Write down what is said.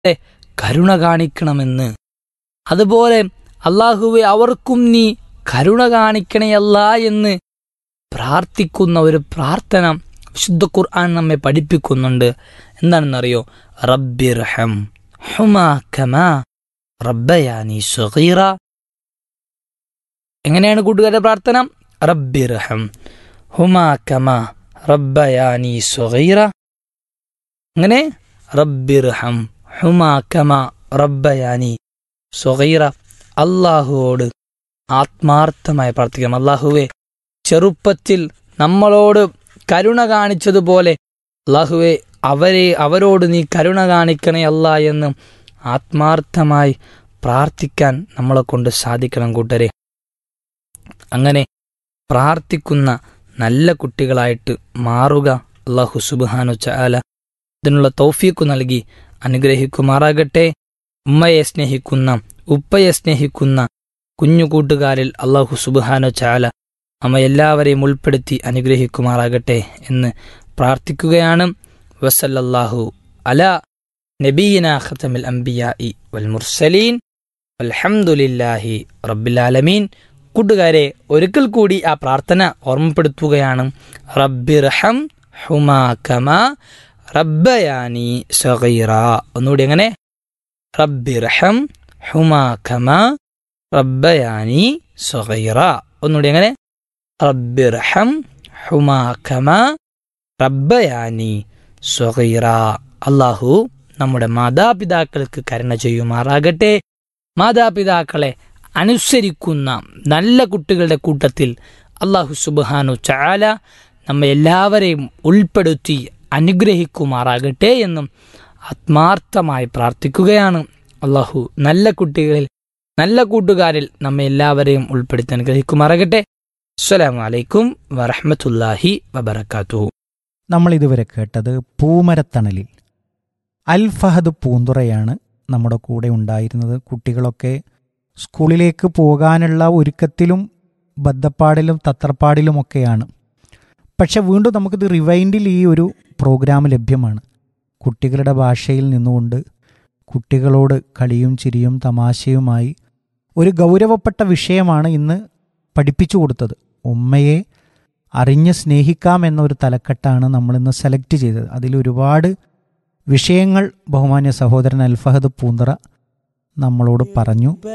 കരുണ കാണിക്കണമെന്ന് അതുപോലെ അള്ളാഹുവെ അവർക്കും നീ കരുണ കാണിക്കണയല്ല എന്ന് പ്രാർത്ഥിക്കുന്ന ഒരു പ്രാർത്ഥന വിശുദ്ധ ഖുർആൻ നമ്മെ പഠിപ്പിക്കുന്നുണ്ട് എന്താണെന്നറിയോ റബ്ബിർഹം ഹുമാ കമാ റബ്ബയാനി സഗീറ എങ്ങനെയാണ് കൂട്ടുകാരുടെ പ്രാർത്ഥന റബ്ബിർഹം ഹുമാ കമാ റബ്ബയാനി സഗീറ അങ്ങനെ റബ്ബിർഹം ഹുമാ കമാ റബ്ബയാനി സഗീറ അള്ളാഹുവോട് ആത്മാർത്ഥമായി പ്രാർത്ഥിക്കണം അള്ളാഹുവെ ചെറുപ്പത്തിൽ നമ്മളോട് കരുണ കാണിച്ചതുപോലെ അള്ളാഹുവെ അവരെ അവരോട് നീ കരുണ കാണിക്കണേ അല്ല എന്ന് ആത്മാർത്ഥമായി പ്രാർത്ഥിക്കാൻ നമ്മളെ കൊണ്ട് സാധിക്കണം കൂട്ടരെ അങ്ങനെ പ്രാർത്ഥിക്കുന്ന നല്ല കുട്ടികളായിട്ട് മാറുക അള്ളാഹു സുബാനു ചാല ഇതിനുള്ള തൗഫീഖു നൽകി അനുഗ്രഹിക്കുമാറാകട്ടെ ഉമ്മയെ സ്നേഹിക്കുന്ന ഉപ്പയെ സ്നേഹിക്കുന്ന കുഞ്ഞു കൂട്ടുകാരിൽ അള്ളാഹു സുബാനു ചാല നമ്മ എല്ലാവരെയും ഉൾപ്പെടുത്തി അനുഗ്രഹിക്കുമാറാകട്ടെ എന്ന് പ്രാർത്ഥിക്കുകയാണ് വസല്ലല്ലാഹു അല നബീന ഖത്തമിൽ അംബിയായി വൽ മുർസലീൻ അൽഹംദുലില്ലാഹി റബ്ബിലാലമീൻ കൂട്ടുകാരെ ഒരിക്കൽ കൂടി ആ പ്രാർത്ഥന ഓർമ്മപ്പെടുത്തുകയാണ് റബ്ബിർഹം ഹുമാ കമാ റബ്ബയാനി സഗീറ ഒന്നുകൂടി എങ്ങനെ റബ്ബിർഹം ഹുമാ കമാ റബ്ബയാനി സഗീറ ഒന്നുകൂടി എങ്ങനെ റബ്ബിർഹം ഹുമാ കമാ റബ്ബയാനി സഗീറ അള്ളാഹു നമ്മുടെ മാതാപിതാക്കൾക്ക് കരുണ ചെയ്യുമാറാകട്ടെ മാതാപിതാക്കളെ അനുസരിക്കുന്ന നല്ല കുട്ടികളുടെ കൂട്ടത്തിൽ അള്ളാഹു സുബാനു ചാല നമ്മെ എല്ലാവരെയും ഉൾപ്പെടുത്തി അനുഗ്രഹിക്കുമാറാകട്ടെ എന്നും ആത്മാർത്ഥമായി പ്രാർത്ഥിക്കുകയാണ് അള്ളാഹു നല്ല കുട്ടികളിൽ നല്ല കൂട്ടുകാരിൽ നമ്മെ എല്ലാവരെയും ഉൾപ്പെടുത്തി അനുഗ്രഹിക്കുമാറാകട്ടെ അസ്സലാമു അലൈക്കും വറഹമത്തല്ലാഹി വബർക്കാത്തു നമ്മൾ ഇതുവരെ കേട്ടത് പൂമരത്തണലിൽ അൽ ഫഹദ് പൂന്തുറയാണ് നമ്മുടെ കൂടെ ഉണ്ടായിരുന്നത് കുട്ടികളൊക്കെ സ്കൂളിലേക്ക് പോകാനുള്ള ഒരുക്കത്തിലും ബദ്ധപ്പാടിലും തത്രപ്പാടിലുമൊക്കെയാണ് പക്ഷെ വീണ്ടും നമുക്കിത് റിവൈൻഡിൽ ഈ ഒരു പ്രോഗ്രാം ലഭ്യമാണ് കുട്ടികളുടെ ഭാഷയിൽ നിന്നുകൊണ്ട് കുട്ടികളോട് കളിയും ചിരിയും തമാശയുമായി ഒരു ഗൗരവപ്പെട്ട വിഷയമാണ് ഇന്ന് പഠിപ്പിച്ചു കൊടുത്തത് ഉമ്മയെ അറിഞ്ഞ് സ്നേഹിക്കാം എന്നൊരു തലക്കെട്ടാണ് നമ്മളിന്ന് സെലക്ട് ചെയ്തത് അതിലൊരുപാട് വിഷയങ്ങൾ ബഹുമാന്യ സഹോദരൻ അൽഫഹദ് പൂന്തറ നമ്മളോട് പറഞ്ഞു